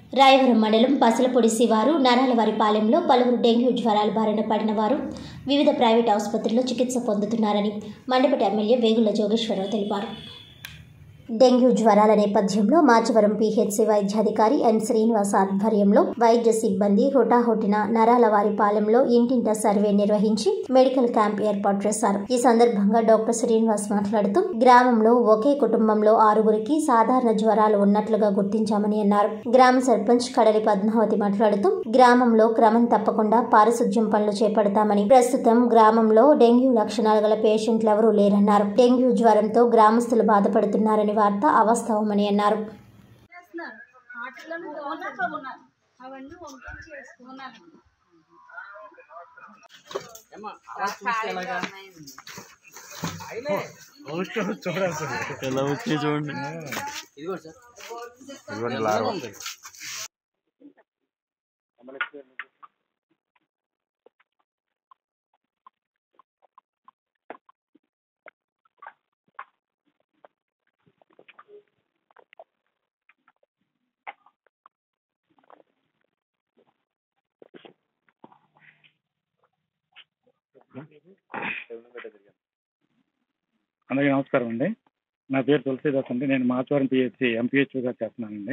రాయవరం మండలం పసలపొడి శివారు నరాలవారిపాలెంలో పలువురు డెంగ్యూ జ్వరాల బారిన పడిన వారు వివిధ ప్రైవేట్ ఆసుపత్రుల్లో చికిత్స పొందుతున్నారని మండపేట ఎమ్మెల్యే వేగుల జోగేశ్వరరావు తెలిపారు డెంగ్యూ జ్వరాల నేపథ్యంలో మాచవరం పీహెచ్సీ వైద్యాధికారి ఎన్ శ్రీనివాస్ ఆధ్వర్యంలో వైద్య సిబ్బంది హుటాహుటిన నరాల వారి పాలెంలో ఇంటింట సర్వే నిర్వహించి మెడికల్ క్యాంప్ ఏర్పాటు చేశారు ఈ సందర్భంగా డాక్టర్ శ్రీనివాస్ మాట్లాడుతూ గ్రామంలో ఒకే కుటుంబంలో ఆరుగురికి సాధారణ జ్వరాలు ఉన్నట్లుగా గుర్తించామని అన్నారు గ్రామ సర్పంచ్ కడలి పద్మావతి మాట్లాడుతూ గ్రామంలో క్రమం తప్పకుండా పారిశుధ్యం పనులు చేపడతామని ప్రస్తుతం గ్రామంలో డెంగ్యూ లక్షణాలు గల పేషెంట్లు ఎవరూ లేరన్నారు డెంగ్యూ జ్వరంతో గ్రామస్తులు బాధపడుతున్నారని వార్త అవాస్తవమని అన్నారు చేస్తున్నారు వాటిలోనే ఉన్నట్లు ఉన్నారు అవన్నీ వంటలు చేసుకున్నారు ఎలా వచ్చి చూడండి ఇదిగోండి లార్వా అందరికీ నమస్కారం అండి నా పేరు తులసీదాస్ అండి నేను మాచవరం పిహెచ్సి ఎంపీహెచ్గా చేస్తున్నానండి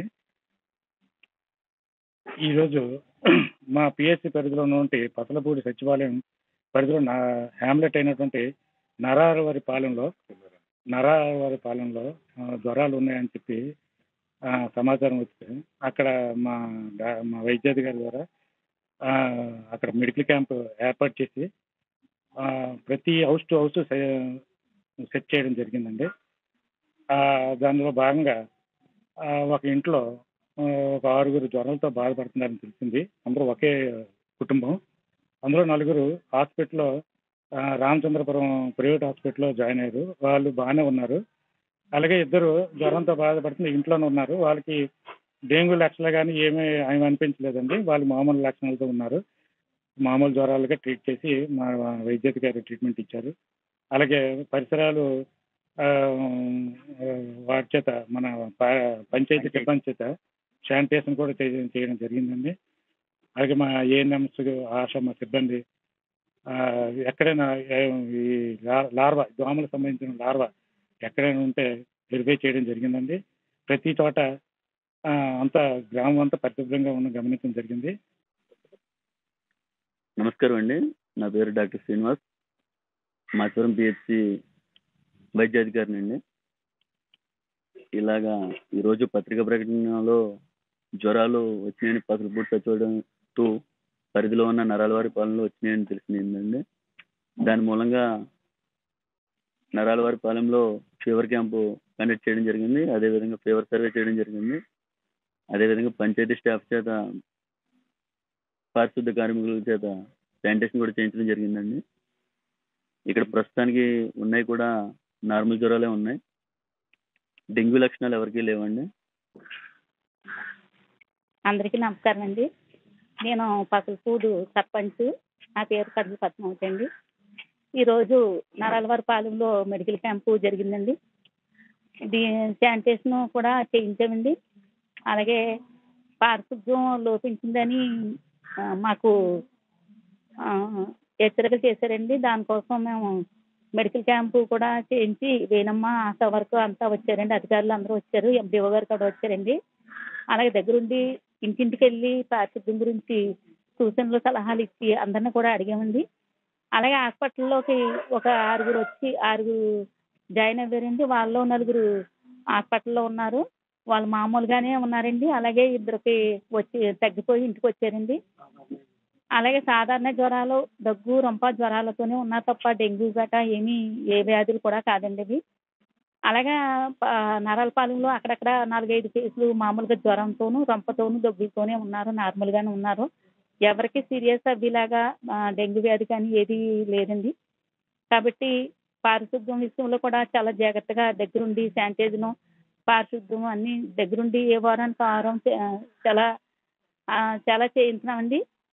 ఈరోజు మా పిహెచ్సి పరిధిలో ఉన్నటువంటి పసలపూడి సచివాలయం పరిధిలో నా హ్యామ్లెట్ అయినటువంటి నరారవారి పాలెంలో నరారవారి పాలెంలో ఆ, జ్వరాలు ఉన్నాయని చెప్పి ఆ, సమాచారం వస్తే అక్కడ మా డా- మా వైద్యాధికారి ద్వారా ఆ, అక్కడ మెడికల్ క్యాంప్ ఏర్పాటు చేసి ఆ, ప్రతి హౌస్ టు హౌస్ సెట్ చేయడం జరిగిందండి ఆ, దానిలో భాగంగా ఆ, ఒక ఇంట్లో ఆ, ఒక ఆరుగురు జ్వరాలతో బాధపడుతున్నారని తెలిసింది అందరూ ఒకే కుటుంబం అందులో నలుగురు హాస్పిటల్లో ఆ, రామచంద్రపురం ప్రైవేట్ హాస్పిటల్లో జాయిన్ అయ్యారు వాళ్ళు బాగానే ఉన్నారు అలాగే ఇద్దరు జ్వరంతో బాధపడుతున్న ఇంట్లోనే ఉన్నారు వాళ్ళకి డెంగ్యూ లక్షణాలు కానీ ఏమీ ఏమి అనిపించలేదండి వాళ్ళు మామూలు లక్షణాలతో ఉన్నారు మామూలు జ్వరాలుగా ట్రీట్ చేసి మా వైద్యాధికారి ట్రీట్మెంట్ ఇచ్చారు అలాగే పరిసరాలు ఆ, వాటి చేత మన ప- పంచాయతీ సిబ్బంది చేత శానిటేషన్ కూడా చేయ- చేయడం జరిగిందండి అలాగే మా ఏఎన్ఎంస్ ఆశ మా సిబ్బంది ఆ, ఎక్కడైనా ఏ- ఈ లా- లార్వా దోమలకు సంబంధించిన లార్వా ఎక్కడైనా ఉంటే వెరిఫై చేయడం జరిగిందండి ప్రతి చోట ఆ, అంతా గ్రామం అంతా పరిశుభ్రంగా ఉన్న గమనించడం జరిగింది నమస్కారం అండి నా పేరు డాక్టర్ శ్రీనివాస్ మాచవరం పిహెచ్సి వైద్యాధికారిని అండి ఇలాగా ఈరోజు పత్రికా ప్రకటనలో జ్వరాలు వచ్చినాయని పసలపూడి సచివాలయం టూ పరిధిలో ఉన్న నరాలవారి పాలనలో వచ్చినాయని తెలిసిందండి దాని మూలంగా నరాలవారి పాలెంలో ఫీవర్ క్యాంపు కండక్ట్ చేయడం జరిగింది అదేవిధంగా ఫీవర్ సర్వే చేయడం జరిగింది అదేవిధంగా పంచాయతీ స్టాఫ్ చేత పారిశుద్ధ కార్మికుల చేత శానిటేషన్ కూడా చేయించడం జరిగిందండి ఇక్కడ ప్రస్తుతానికి ఉన్నాయి కూడా నార్మల్ జ్వరాలే ఉన్నాయి డెంగ్యూ లక్షణాలు ఎవరికీ లేవండి అందరికీ నమస్కారం అండి నేను పసలపూడు సర్పంచ్ నా పేరు కడుపు పద్మావతి అండి ఈరోజు నరాలవారిపాలెంలో మెడికల్ క్యాంపు జరిగిందండి దీ శానిటేషన్ కూడా చేయించామండి అలాగే పారిశుద్ధ్యం లోపించిందని ఆ, మాకు ఆ, హెచ్చరిక చేశారండి దానికోసం మేము మెడికల్ క్యాంపు కూడా చేయించి వేణమ్మ ఆశా వరకు అంతా వచ్చారండి అధికారులు అందరూ వచ్చారు ఎండిఓ గారు కూడా వచ్చారండి అలాగే దగ్గరుండి ఇంటింటికి వెళ్ళి పారిశుద్ధ్యం గురించి సూచనలు సలహాలు ఇచ్చి అందరిని కూడా అడిగామండి అలాగే హాస్పిటల్లోకి ఒక ఆరుగురు వచ్చి ఆరుగురు జాయిన్ అయ్యారండి వాళ్ళలో నలుగురు హాస్పిటల్లో ఉన్నారు వాళ్ళు మామూలుగానే ఉన్నారండి అలాగే ఇద్దరికి వచ్చి తగ్గిపోయి ఇంటికి వచ్చారండి అలాగే సాధారణ జ్వరాలు దగ్గు రొంప జ్వరాలతోనే ఉన్నారు తప్ప డెంగ్యూ గట ఏమీ ఏ వ్యాధులు కూడా కాదండి ఇవి అలాగే ప- నరాలపాలెంలో అక్కడక్కడ నాలుగైదు కేసులు మామూలుగా జ్వరంతోనూ రొంపతోనూ దగ్గుతోనే ఉన్నారు నార్మల్గానే ఉన్నారు ఎవరికి సీరియస్ అవ్వేలాగా ఆ, డెంగ్యూ వ్యాధి కానీ ఏది లేదండి కాబట్టి పారిశుద్ధ్యం విషయంలో కూడా చాలా జాగ్రత్తగా దగ్గరుండి శానిటైజర్ను పారిశుద్ధ్యం అన్ని దగ్గరుండి ఏ వారానికి ఆ వారం చే- చాలా ఆ, చాలా చేయించినామండి